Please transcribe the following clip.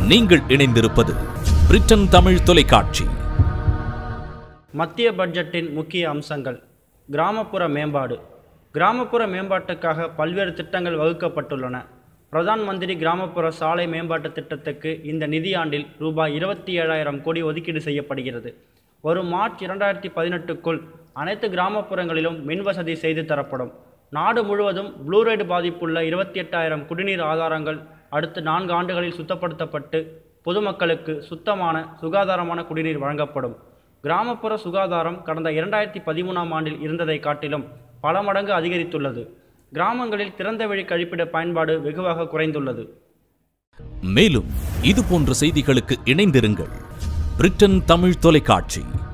நீங்கள் இணைந்திருப்பது பிரிட்டன் தமிழ் தொலைக்காட்சி மத்திய பட்ஜெட்டின் முக்கிய அம்சங்கள் கிராமப்புற மேம்பாடு கிராமப்புற மேம்பாட்டுக்காக பல்வேறு திட்டங்கள் வகுக்கப்பட்டுள்ளன பிரதான் மந்திரி கிராமப்புற சாலை மேம்பாட்டு திட்டத்துக்கு இந்த நிதியாண்டில் ரூபாய் இருபத்தி ஏழாயிரம் கோடி ஒதுக்கீடு செய்யப்படுகிறது வரும் மார்ச் இரண்டாயிரத்தி பதினெட்டுக்குள் அனைத்து கிராமப்புறங்களிலும் மின் வசதி செய்து தரப்படும் நாடு முழுவதும் ப்ளூரைடு பாதிப்புள்ள இருபத்தி எட்டாயிரம் குடிநீர் ஆதாரங்கள் அடுத்த நான்கு ஆண்டுகளில் சுத்தப்படுத்தப்பட்டு பொதுமக்களுக்கு சுத்தமான சுகாதாரமான குடிநீர் வழங்கப்படும் கிராமப்புற சுகாதாரம் கடந்த இரண்டாயிரத்தி பதிமூணாம் ஆண்டில் இருந்ததை காட்டிலும் பல மடங்கு அதிகரித்துள்ளது கிராமங்களில் திறந்தவெளி கழிப்பிட பயன்பாடு வெகுவாக குறைந்துள்ளது மேலும் இது போன்ற செய்திகளுக்கு இணைந்திருங்கள் பிரிட்டன் தமிழ் தொலைக்காட்சி